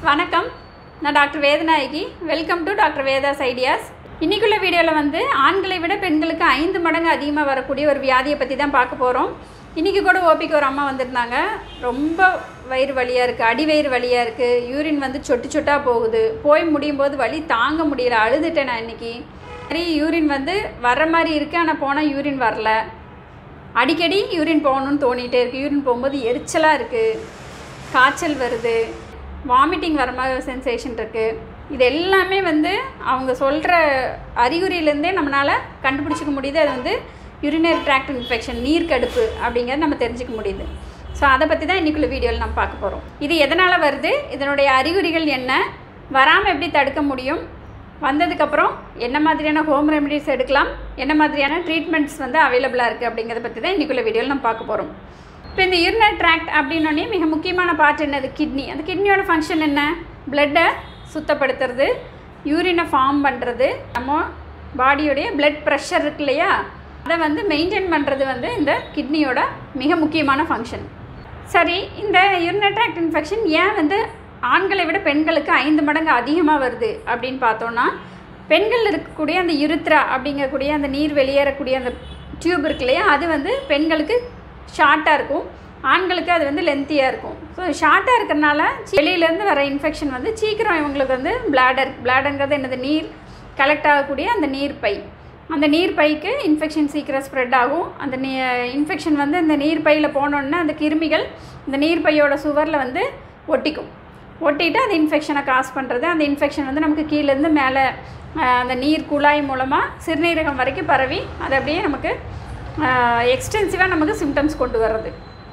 வணக்கம் நான் doctor Vedanayagi welcome to doctor Veda's ideas இன்றைக்குள்ள வீடியோவில் வந்து ஆண்களை விட பெண்களுக்கு ஐந்து மடங்கு அதிகமாக வரக்கூடிய ஒரு வியாதியை பற்றி தான் பார்க்க போகிறோம் இன்றைக்கி கூட ஓபிக்கு ஒரு அம்மா வந்திருந்தாங்க ரொம்ப வயிறு வலியாக இருக்குது அடி வயிறு வலியாக இருக்குது யூரின் வந்து சொட்டு சொட்டாக போகுது போய் முடியும் போது வலி தாங்க முடியல அழுதுட்டேன் நான் இன்றைக்கி சரி யூரின் வந்து வர்ற மாதிரி இருக்குது ஆனால் போனால் யூரின் வரல அடிக்கடி யூரின் போகணும்னு தோணிகிட்டே இருக்குது யூரின் போகும்போது எரிச்சலாக இருக்குது காய்ச்சல் வருது வாமிட்டிங் வர மாதிரி சென்சேஷன் இருக்குது இது எல்லாமே வந்து அவங்க சொல்கிற அறிகுறியிலேருந்தே நம்மளால் கண்டுபிடிச்சிக்க முடியுது அது வந்து யூரினரி ட்ராக்ட் இன்ஃபெக்ஷன் நீர்க்கடுப்பு அப்படிங்கிறது நம்ம தெரிஞ்சுக்க முடியுது ஸோ அதை பற்றி தான் இன்றைக்குள்ள வீடியோவில் நம்ம பார்க்க போகிறோம் இது எதனால் வருது இதனுடைய அறிகுறிகள் என்ன வராமல் எப்படி தடுக்க முடியும் வந்ததுக்கப்புறம் என்ன மாதிரியான ஹோம் ரெமெடிஸ் எடுக்கலாம் என்ன மாதிரியான ட்ரீட்மெண்ட்ஸ் வந்து அவைலபிளாக இருக்குது அப்படிங்கிறத பற்றி தான் இன்றைக்குள்ள வீடியோவில் நம்ம பார்க்க போகிறோம் இப்போ இந்த யூரினரி ட்ராக்ட் அப்படின்னோடனே மிக முக்கியமான பார்ட் என்னது கிட்னி அந்த கிட்னியோட ஃபங்க்ஷன் என்ன பிளட்டை சுத்தப்படுத்துறது யூரினை ஃபார்ம் பண்ணுறது நம்ம பாடியோடைய பிளட் ப்ரெஷர் இருக்கு இல்லையா அதை வந்து மெயின்டைன் பண்ணுறது வந்து இந்த கிட்னியோட மிக முக்கியமான ஃபங்க்ஷன் சரி இந்த யூரினரி ட்ராக்ட் இன்ஃபெக்ஷன் ஏன் வந்து ஆண்களை விட பெண்களுக்கு ஐந்து மடங்கு அதிகமாக வருது அப்படின்னு பார்த்தோன்னா பெண்கள் இருக்கக்கூடிய அந்த யுருத்ரா அப்படிங்கக்கூடிய அந்த நீர் வெளியேறக்கூடிய அந்த டியூப் இருக்கு இல்லையா அது வந்து பெண்களுக்கு ஷார்ட்டாக இருக்கும் ஆண்களுக்கு அது வந்து லென்த்தியாக இருக்கும் ஸோ ஷார்ட்டாக இருக்கிறனால வெளியிலேருந்து வர இன்ஃபெக்ஷன் வந்து சீக்கிரம் இவங்களுக்கு வந்து பிளாடர் பிளாடருங்கிறது என்னது நீர் கலெக்ட் ஆகக்கூடிய அந்த நீர் பை அந்த நீர் பைக்கு இன்ஃபெக்ஷன் சீக்கிரம் ஸ்ப்ரெட் ஆகும் அந்த நீ இன்ஃபெக்ஷன் வந்து இந்த நீர் பையில் போனோடனே அந்த கிருமிகள் இந்த நீர் பையோட சுவரில் வந்து ஒட்டிக்கும் ஒட்டிட்டு அந்த இன்ஃபெக்ஷனை காஸ் பண்ணுறது அந்த இன்ஃபெக்ஷன் வந்து நமக்கு கீழேருந்து மேலே அந்த நீர் குழாய் மூலமாக சிறுநீரகம் வரைக்கும் பரவி அது அப்படியே நமக்கு எக்ஸ்டென்சிவாக நமக்கு சிம்டம்ஸ் கொண்டு வர்றது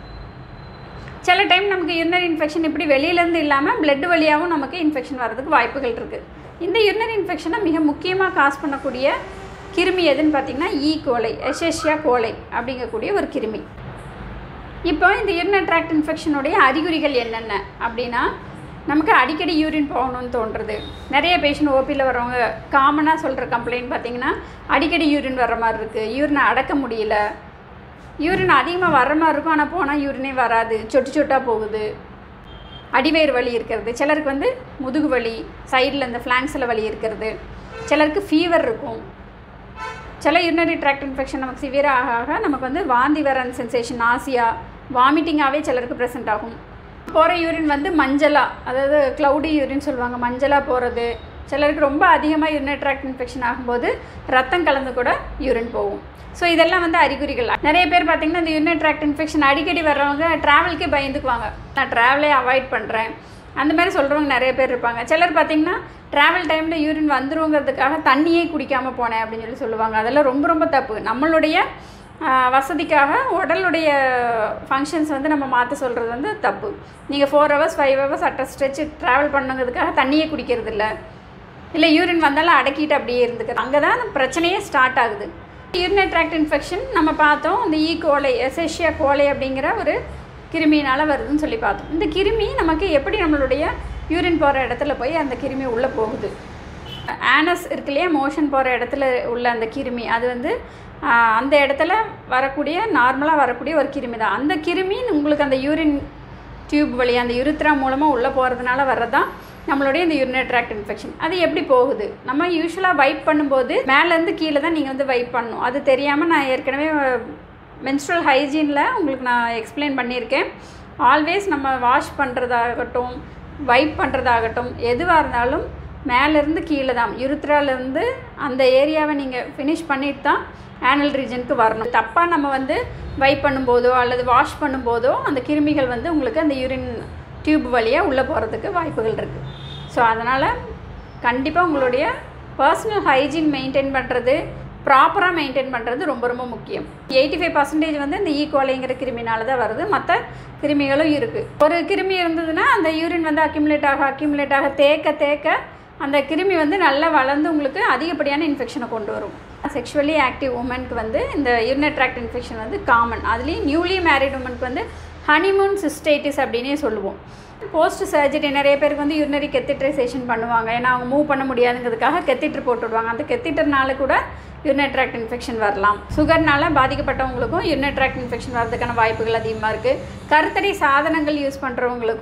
சில டைம் நமக்கு யூரினரி இன்ஃபெக்ஷன் இப்படி வெளியிலேருந்து இல்லாமல் பிளட் வழியாகவும் நமக்கு இன்ஃபெக்ஷன் வர்றதுக்கு வாய்ப்புகள் இருக்குது இந்த யூரினரி இன்ஃபெக்ஷனை மிக முக்கியமாக காஸ் பண்ணக்கூடிய கிருமி எதுன்னு பார்த்திங்கன்னா ஈ கோலை எசேஷியா கோலை அப்படிங்கக்கூடிய ஒரு கிருமி இப்போ இந்த யூரினரி ட்ராக்ட் இன்ஃபெக்ஷனுடைய அறிகுறிகள் என்னென்ன அப்படின்னா நமக்கு அடிக்கடி யூரின் போகணும்னு தோன்றுறது நிறைய பேஷண்ட் ஓபியில் வரவங்க காமனாக சொல்கிற கம்ப்ளைண்ட் பார்த்திங்கன்னா அடிக்கடி யூரின் வர்ற மாதிரி இருக்குது யூரினை அடக்க முடியல யூரின் அதிகமாக வர்ற மாதிரி இருக்கும் ஆனால் போனால் யூரினே வராது சொட்டு சொட்டாக போகுது அடிவயிறு வலி இருக்கிறது சிலருக்கு வந்து முதுகு வலி சைடில் இந்த ஃப்ளாங்ஸில் வலி இருக்கிறது சிலருக்கு ஃபீவர் இருக்கும் சில யூரினரி ட்ராக்ட் இன்ஃபெக்ஷன் நமக்கு சிவியராக ஆக ஆக நமக்கு வந்து வாந்தி வர சென்சேஷன் ஆசியா வாமிட்டிங்காகவே சிலருக்கு ப்ரெசென்ட் ஆகும் போகிற யூரின் வந்து மஞ்சளாக அதாவது க்ளவுடி யூரின் சொல்லுவாங்க மஞ்சளாக போகிறது சிலருக்கு ரொம்ப அதிகமாக யூரினரி ட்ராக்ட் இன்ஃபெக்ஷன் ஆகும்போது ரத்தம் கலந்து கூட யூரின் போகும் ஸோ இதெல்லாம் வந்து அறிகுறிகள் நிறைய பேர் பார்த்திங்கன்னா இந்த யூரினரி ட்ராக்ட் இன்ஃபெக்ஷன் அடிக்கடி வர்றவங்க ட்ராவல்க்கே பயந்துக்குவாங்க நான் ட்ராவலே அவாய்ட் பண்ணுறேன் அந்த மாதிரி சொல்கிறவங்க நிறைய பேர் இருப்பாங்க சிலர் பார்த்திங்கன்னா ட்ராவல் டைமில் யூரின் வந்துருங்கிறதுக்காக தண்ணியே குடிக்காமல் போனேன் அப்படின்னு சொல்லி சொல்லுவாங்க அதெல்லாம் ரொம்ப ரொம்ப தப்பு நம்மளுடைய வசதிக்காக உடலுடைய ஃபங்க்ஷன்ஸ் வந்து நம்ம மாற்ற சொல்கிறது வந்து தப்பு நீங்கள் four hours five hours at a stretch travel பண்ணுங்கிறதுக்காக தண்ணியே குடிக்கிறது இல்லை இல்லை யூரின் வந்தாலும் அடக்கிட்டு அப்படியே இருந்துக்கிறது அங்கே தான் பிரச்சனையே ஸ்டார்ட் ஆகுது யூரினரி ட்ராக்ட் இன்ஃபெக்ஷன் நம்ம பார்த்தோம் இந்த ஈ கோலை எசேஷியா கோலை அப்படிங்கிற ஒரு கிருமியினால் வருதுன்னு சொல்லி பார்த்தோம் இந்த கிருமி நமக்கு எப்படி நம்மளுடைய யூரின் போகிற இடத்துல போய் அந்த கிருமி உள்ளே போகுது ஆனஸ் இருக்கு இல்லையா மோஷன் போகிற இடத்துல உள்ள அந்த கிருமி அது வந்து அந்த இடத்துல வரக்கூடிய நார்மலாக வரக்கூடிய ஒரு கிருமி தான் அந்த கிருமி உங்களுக்கு அந்த யூரின் டியூப் வழி அந்த யுருத்ரா மூலமாக உள்ளே போகிறதுனால வர்றதான் நம்மளுடைய இந்த யூரினரி ட்ராக்ட் இன்ஃபெக்ஷன் அது எப்படி போகுது நம்ம யூஸ்வலாக வைப் பண்ணும்போது மேலேருந்து கீழே தான் நீங்கள் வந்து வைப் பண்ணணும் அது தெரியாமல் நான் ஏற்கனவே மென்ஸ்ட்ரல் ஹைஜீனில் உங்களுக்கு நான் எக்ஸ்பிளைன் பண்ணியிருக்கேன் ஆல்வேஸ் நம்ம வாஷ் பண்ணுறதாகட்டும் வைப் பண்ணுறதாகட்டும் எதுவாக இருந்தாலும் மேலேருந்து கீழே தான் யுருத்ராலேருந்து அந்த ஏரியாவை நீங்கள் ஃபினிஷ் பண்ணிட்டு தான் ஆனல் ரீஜனுக்கு வரணும் தப்பாக நம்ம வந்து வைப் பண்ணும்போதோ அல்லது வாஷ் பண்ணும்போதோ அந்த கிருமிகள் வந்து உங்களுக்கு அந்த யூரின் டியூப் வழியாக உள்ளே போகிறதுக்கு வாய்ப்புகள் இருக்குது ஸோ அதனால் கண்டிப்பாக உங்களுடைய பர்சனல் ஹைஜீன் மெயின்டைன் பண்ணுறது ப்ராப்பராக மெயின்டைன் பண்ணுறது ரொம்ப ரொம்ப முக்கியம் எயிட்டி ஃபைவ் பர்சன்டேஜ் வந்து இந்த ஈக்குவலைங்கிற கிருமினால தான் வருது மற்ற கிருமிகளும் இருக்குது ஒரு கிருமி இருந்ததுன்னா அந்த யூரின் வந்து அக்யூமுலேட் ஆக அக்யூமுலேட் ஆக தேக்க தேக்க அந்த கிருமி வந்து நல்லா வளர்ந்து உங்களுக்கு அதிகப்படியான இன்ஃபெக்ஷனை கொண்டு வரும் செக்ஷுவலி ஆக்டிவ் உமனுக்கு வந்து இந்த யூரினரி ட்ராக்ட் இன்ஃபெக்ஷன் வந்து காமன் அதுலேயும் நியூலி மேரிட் உமனுக்கு வந்து ஹனிமூன் சிஸ்டைட்டிஸ் அப்படின்னே சொல்லுவோம் போஸ்ட் சர்ஜரி நிறைய பேருக்கு வந்து யூரினரி கெத்திட்ரைசேஷன் பண்ணுவாங்க ஏன்னா அவங்க மூவ் பண்ண முடியாதுங்கிறதுக்காக கெத்திட்டர் போட்டு விடுவாங்க அந்த கெத்திட்டர்னால கூட யூரினரி ட்ராக்ட் இன்ஃபெக்ஷன் வரலாம் சுகர்னால பாதிக்கப்பட்டவங்களுக்கும் யூரினரி ட்ராக்ட் இன்ஃபெக்ஷன் வரதுக்கான வாய்ப்புகள் அதிகமாக இருக்குது கருத்தடை சாதனங்கள் யூஸ் பண்ணுறவங்களுக்கும்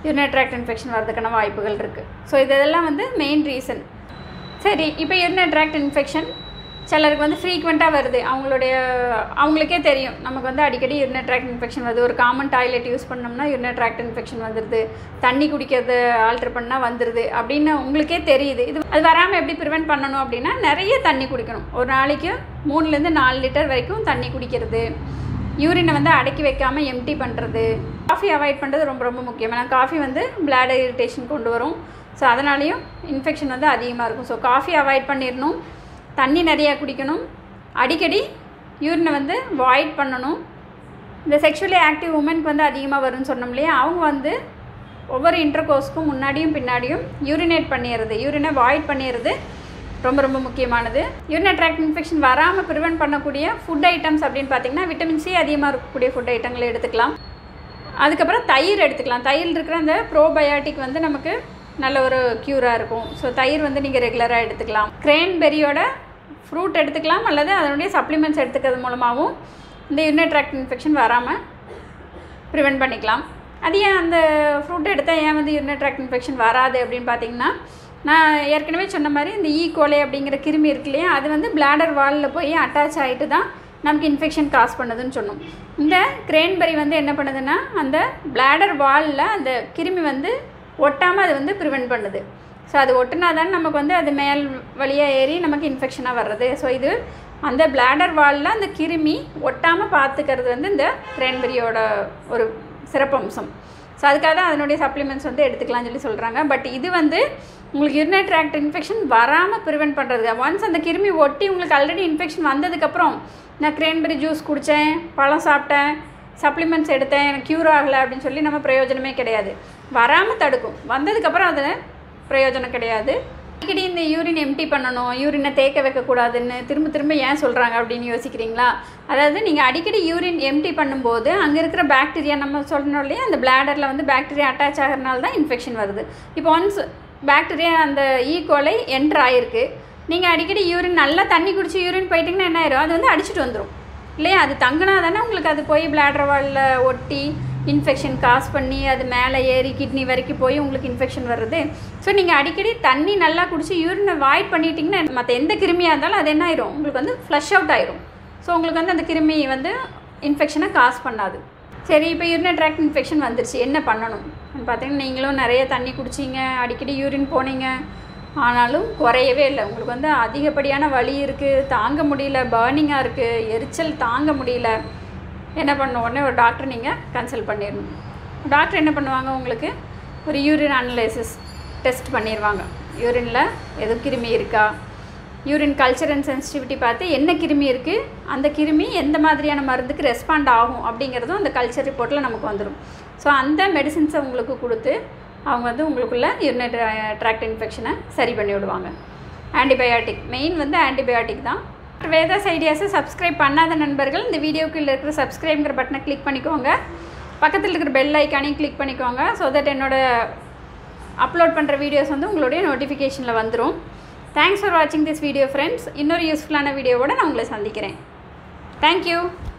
யூரினரி ட்ராக்ட் இன்ஃபெக்ஷன் வரதுக்கான வாய்ப்புகள் இருக்குது ஸோ இதெல்லாம் வந்து மெயின் ரீசன் சரி இப்போ யூரினரி ட்ராக்ட் இன்ஃபெக்ஷன் சிலருக்கு வந்து ஃப்ரீக்வெண்ட்டாக வருது அவங்களுடைய அவங்களுக்கே தெரியும் நமக்கு வந்து அடிக்கடி யூரினரி ட்ராக்ட் இன்ஃபெக்ஷன் வருது ஒரு காமன் டாய்லெட் யூஸ் பண்ணோம்னா யூரினரி ட்ராக்ட் இன்ஃபெக்ஷன் வந்துடுது தண்ணி குடிக்கிறது ஆல்ட்ரு பண்ணால் வந்துடுது அப்படின்னு உங்களுக்கே தெரியுது இது அது வராமல் எப்படி ப்ரிவெண்ட் பண்ணணும் அப்படின்னா நிறைய தண்ணி குடிக்கணும் ஒரு நாளைக்கு மூணுலேருந்து நாலு லிட்டர் வரைக்கும் தண்ணி குடிக்கிறது யூரினை வந்து அடக்கி வைக்காமல் எம்டி பண்ணுறது காஃபி அவாய்ட் பண்ணுறது ரொம்ப ரொம்ப முக்கியம் ஏன்னா காஃபி வந்து பிளாடர் இரிட்டேஷன் கொண்டு வரும் ஸோ அதனாலையும் இன்ஃபெக்ஷன் வந்து அதிகமாக இருக்கும் ஸோ காஃபி அவாய்ட் பண்ணிடணும் தண்ணி நிறையா குடிக்கணும் அடிக்கடி யூரினை வந்து வாய்ட் பண்ணணும் இந்த செக்ஷுவலி ஆக்டிவ் உமனுக்கு வந்து அதிகமாக வரும்னு சொன்னோம் இல்லையா அவங்க வந்து ஒவ்வொரு இன்டர்கோர்ஸ்க்கும் முன்னாடியும் பின்னாடியும் யூரினேட் பண்ணிடுறது யூரினை வாய்ட் பண்ணிடுறது ரொம்ப ரொம்ப முக்கியமானது யூரினரி ட்ராக்ட் இன்ஃபெக்ஷன் வராமல் ப்ரிவெண்ட் பண்ணக்கூடிய ஃபுட் ஐட்டம்ஸ் அப்படின்னு பார்த்தீங்கன்னா விட்டமின் சி அதிகமாக இருக்கக்கூடிய ஃபுட் ஐட்டங்களை எடுத்துக்கலாம் அதுக்கப்புறம் தயிர் எடுத்துக்கலாம் தயிர் இருக்கிற அந்த ப்ரோபயாட்டிக் வந்து நமக்கு நல்ல ஒரு க்யூராக இருக்கும் ஸோ தயிர் வந்து நீங்கள் ரெகுலராக எடுத்துக்கலாம் கிரேன்பெரியோட ஃப்ரூட் எடுத்துக்கலாம் அல்லது அதனுடைய சப்ளிமெண்ட்ஸ் எடுத்துக்கிறது மூலமாகவும் இந்த யூரினரி ட்ராக்ட் இன்ஃபெக்ஷன் வராமல் ப்ரிவெண்ட் பண்ணிக்கலாம் அது ஏன் அந்த ஃப்ரூட் எடுத்தால் ஏன் வந்து யூரினரி ட்ராக்ட் இன்ஃபெக்ஷன் வராது அப்படின்னு பார்த்தீங்கன்னா நான் ஏற்கனவே சொன்ன மாதிரி இந்த ஈ கோலை அப்படிங்கிற கிருமி இருக்கு இல்லையா அது வந்து பிளாடர் வாலில் போய் அட்டாச் ஆகிட்டு தான் நமக்கு இன்ஃபெக்ஷன் காஸ் பண்ணுதுன்னு சொன்னோம் இந்த கிரேன்பெரி வந்து என்ன பண்ணுதுன்னா அந்த பிளாடர் வாலில் அந்த கிருமி வந்து ஒட்டாமல் அது வந்து ப்ரிவெண்ட் பண்ணுது ஸோ அது ஒட்டினா தான் நமக்கு வந்து அது மேல் வழியாக ஏறி நமக்கு இன்ஃபெக்ஷனாக வர்றது ஸோ இது அந்த பிளாடர் வாலில் அந்த கிருமி ஒட்டாமல் பார்த்துக்கிறது வந்து இந்த கிரேன்பெரியோட ஒரு சிறப்பம்சம் ஸோ அதுக்காக தான் அதனுடைய சப்ளிமெண்ட்ஸ் வந்து எடுத்துக்கலாம்னு சொல்லி சொல்கிறாங்க பட் இது வந்து உங்களுக்கு யூரினரி ட்ராக்ட் இன்ஃபெக்ஷன் வராமல் ப்ரிவெண்ட் பண்ணுறது ஒன்ஸ் அந்த கிருமி ஒட்டி உங்களுக்கு ஆல்ரெடி இன்ஃபெக்ஷன் வந்ததுக்கப்புறம் நான் கிரேன்பெரி ஜூஸ் குடித்தேன் பழம் சாப்பிட்டேன் சப்ளிமெண்ட்ஸ் எடுத்தேன் எனக்கு க்யூர் ஆகலை அப்படின்னு சொல்லி நம்ம பிரயோஜனமே கிடையாது வராமல் தடுக்கும் வந்ததுக்கப்புறம் அது பிரயோஜனம் கிடையாது அடிக்கடி இந்த யூரின் எம்டி பண்ணணும் யூரினை தேக்க வைக்கக்கூடாதுன்னு திரும்ப திரும்ப ஏன் சொல்கிறாங்க அப்படின்னு யோசிக்கிறீங்களா அதாவது நீங்கள் அடிக்கடி யூரின் எம்டி பண்ணும்போது அங்கே இருக்கிற பாக்டீரியா நம்ம சொல்லணும் இல்லையா அந்த பிளாடரில் வந்து பாக்டீரியா அட்டாச் ஆகிறனால தான் இன்ஃபெக்ஷன் வருது இப்போ ஒன்ஸ் பாக்டீரியா அந்த ஈகோலை என்ட்ரு ஆகிருக்கு நீங்கள் அடிக்கடி யூரின் நல்லா தண்ணி குடிச்சு யூரின் போயிட்டிங்கன்னா என்ன ஆயிரும் அது வந்து அடிச்சுட்டு வந்துடும் இல்லையா அது தங்கினா தானே உங்களுக்கு அது போய் பிளாடர் வாலில் ஒட்டி இன்ஃபெக்ஷன் காஸ் பண்ணி அது மேலே ஏறி கிட்னி வரைக்கும் போய் உங்களுக்கு இன்ஃபெக்ஷன் வருது ஸோ நீங்கள் அடிக்கடி தண்ணி நல்லா குடிச்சு யூரினை வாய்ட் பண்ணிட்டீங்கன்னா மற்ற எந்த கிருமியாக இருந்தாலும் அது என்ன ஆயிரும் உங்களுக்கு வந்து ஃப்ளஷ் அவுட் ஆயிரும் ஸோ உங்களுக்கு வந்து அந்த கிருமி வந்து இன்ஃபெக்ஷனை காஸ் பண்ணாது சரி இப்போ யூரினரி ட்ராக்ட் இன்ஃபெக்ஷன் வந்துருச்சு என்ன பண்ணணும் பார்த்தீங்கன்னா நீங்களும் நிறைய தண்ணி குடிச்சிங்க அடிக்கடி யூரின் போனீங்க ஆனாலும் குறையவே இல்லை உங்களுக்கு வந்து அதிகப்படியான வலி இருக்குது தாங்க முடியல பர்னிங்காக இருக்குது எரிச்சல் தாங்க முடியல என்ன பண்ண உடனே ஒரு டாக்டர் நீங்கள் கன்சல்ட் பண்ணிடணும் டாக்டர் என்ன பண்ணுவாங்க உங்களுக்கு ஒரு யூரின் அனலைசிஸ் டெஸ்ட் பண்ணிடுவாங்க யூரினில் எதுவும் கிருமி இருக்கா யூரின் கல்ச்சர் அண்ட் சென்சிட்டிவிட்டி பார்த்து என்ன கிருமி இருக்குது அந்த கிருமி எந்த மாதிரியான மருந்துக்கு ரெஸ்பாண்ட் ஆகும் அப்படிங்கிறதும் அந்த கல்ச்சர் ரிப்போர்ட்டில் நமக்கு வந்துடும் ஸோ அந்த மெடிசின்ஸை உங்களுக்கு கொடுத்து அவங்க வந்து உங்களுக்குள்ள யூரினரி ட்ராக்ட் இன்ஃபெக்ஷனை சரி பண்ணி விடுவாங்க ஆன்டிபயாட்டிக் மெயின் வந்து ஆன்டிபயாட்டிக் தான் வேதாஸ் ஐடியாஸை சப்ஸ்கிரைப் பண்ணாத நண்பர்கள் இந்த வீடியோக்கு இருக்கிற சப்ஸ்கிரைப்ங்கிற பட்டனை கிளிக் பண்ணிக்கோங்க பக்கத்தில் இருக்கிற பெல் ஐக்கானையும் கிளிக் பண்ணிக்கோங்க ஸோ தட் என்னோட அப்லோட் பண்ணுற வீடியோஸ் வந்து உங்களுடைய நோட்டிஃபிகேஷனில் வந்துடும் தேங்க்ஸ் ஃபார் வாட்சிங் திஸ் வீடியோ ஃப்ரெண்ட்ஸ் இன்னொரு யூஸ்ஃபுல்லான வீடியோவோட நான் உங்களை சந்திக்கிறேன் தேங்க்யூ